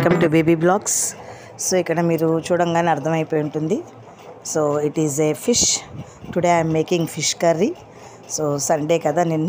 welcome to baby blogs so ఇక్కడ మీరు చూడంగానే అర్థమైపోయి ఉంటుంది so it is a fish today I'm making fish curry so Sunday కదా నిన్న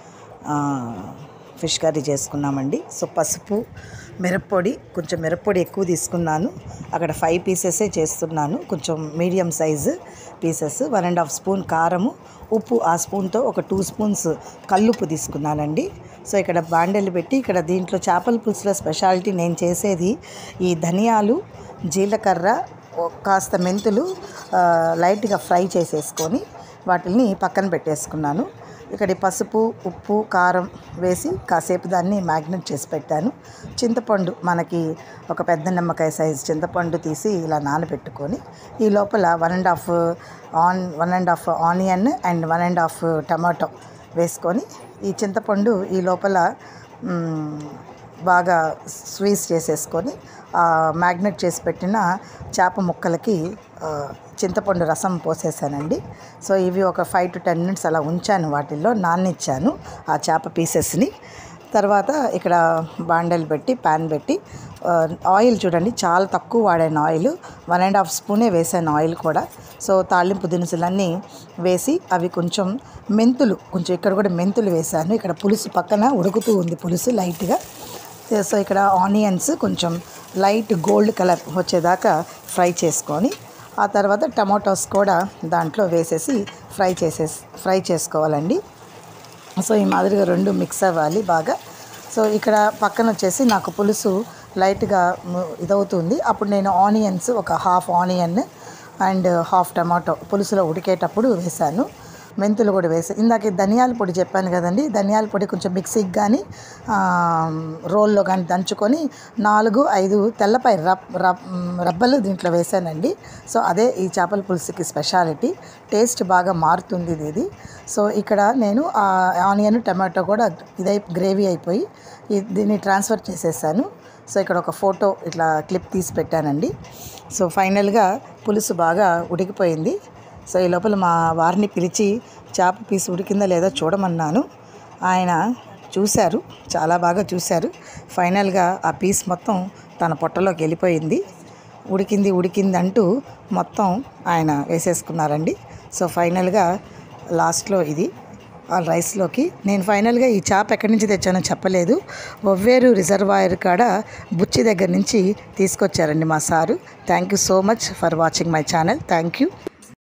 ఫిష్ కర్రీ చేసుకున్నామండి సో పసుపు మిరప్పొడి కొంచెం మిరప్పొడి ఎక్కువ తీసుకున్నాను అక్కడ ఫైవ్ పీసెసే చేస్తున్నాను కొంచెం medium size pieces one and half spoon కారము ఉప్పు ఆ స్పూన్తో ఒక టూ స్పూన్స్ కల్లుప్పు తీసుకున్నానండి సో ఇక్కడ బాండెలు పెట్టి ఇక్కడ దీంట్లో చేపల పులుసులో స్పెషాలిటీ నేను చేసేది ఈ ధనియాలు జీలకర్ర ఓ- కాస్త మెంతులు ఆ, లైట్గా ఫ్రై చేసేసుకొని వాటిని పక్కన పెట్టేసుకున్నాను ఇక్కడ ఈ పసుపు ఉప్పు కారం వేసి కాసేపు దాన్ని మ్యాగ్నెట్ చేసి పెట్టాను చింతపండు మనకి ఒక పెద్ద నిమ్మకాయ సైజు చింతపండు తీసి ఇలా నానబెట్టుకొని ఈ లోపల వన్ అండ్ హాఫ్ ఆన్ one and half onion and one and half tomato వేసుకొని ఈ చింతపండు ఈ లోపల మ్, బాగా స్వీజ్ చేసేసుకొని మ్యాగ్నెట్ చేసి పెట్టిన చేప ముక్కలకి ఆ, చింతపండు రసం పోసేసానండి సో ఇవి ఒక ఫైవ్ టు టెన్ మినిట్స్ అలా ఉంచాను వాటిల్లో నాన్నిచ్చాను ఆ చేప పీసెస్ని తర్వాత ఇక్కడ బాండలు పెట్టి ప్యాన్ పెట్టి ఆ, ఆయిల్ చూడండి చాలా తక్కువ వాడాను ఆయిల్ వన్ అండ్ హాఫ్ స్పూనే వేసాను ఆయిల్ కూడా సో తాలింపు దినుసులన్నీ వేసి అవి కొంచెం మెంతులు కొంచెం ఇక్కడ కూడా మెంతులు వేసాను ఇక్కడ పులుసు పక్కన ఉడుకుతూ ఉంది పులుసు లైట్గా సో ఇక్కడ ఆనియన్స్ కొంచెం లైట్ గోల్డ్ కలర్ వచ్చేదాకా ఫ్రై చేసుకొని ఆ తర్వాత టమాటోస్ కూడా దాంట్లో వేసేసి ఫ్రై చేసేసి ఫ్రై చేసుకోవాలండి సో ఈ మాదిరిగా రెండు మిక్స్ అవ్వాలి బాగా సో ఇక్కడ పక్కన వచ్చేసి నాకు పులుసు లైట్గా ము- ఇదవుతుంది అప్పుడు నేను ఆనియన్స్ ఒక half onion and half tomato పులుసులో ఉడికేటప్పుడు వేశాను మెంతులు కూడా వేసి ఇందాక ధనియాల పొడి చెప్పాను కదండి ధనియాల పొడి కొంచెం మిక్సీకి కానీ రోల్లో కానీ దంచుకొని నాలుగు ఐదు తెల్లపై రబ్ రబ్ రబ్బలు దీంట్లో వేసానండి సో అదే ఈ చేపల పులుసుకి స్పెషాలిటీ టేస్ట్ బాగా మారుతుంది ఇది ఇది సో ఇక్కడ నేను ఆ ఆనియన్ టమాటో కూడా ఇదై గ్రేవీ అయిపోయి ఈ- దీన్ని ట్రాన్స్ఫర్ చేసేసాను సో ఇక్కడ ఒక ఫోటో ఇట్లా క్లిప్ తీసి పెట్టానండి సో ఫైనల్గా పులుసు బాగా ఉడికిపోయింది సో ఈ లోపల మా వారిని పిలిచి చేప పీసు ఉడికిందా లేదో చూడమన్నాను ఆయన చూశారు చాలా బాగా చూశారు ఫైనల్గా ఆ పీస్ మొత్తం తన పొట్టలోకి వెళ్ళిపోయింది ఉడికింది ఉడికింది అంటూ మొత్తం ఆయన వేసేసుకున్నారండి సో ఫైనల్గా లాస్ట్లో ఇది ఆ రైస్లోకి నేను ఫైనల్గా ఈ చేప ఎక్కడి నుంచి తెచ్చానో చెప్పలేదు ఒవ్వేరు రిజర్వాయర్ కాడ బుచ్చి దగ్గర నుంచి తీసుకొచ్చారండి మా sir thank you so much for watching my channel thank you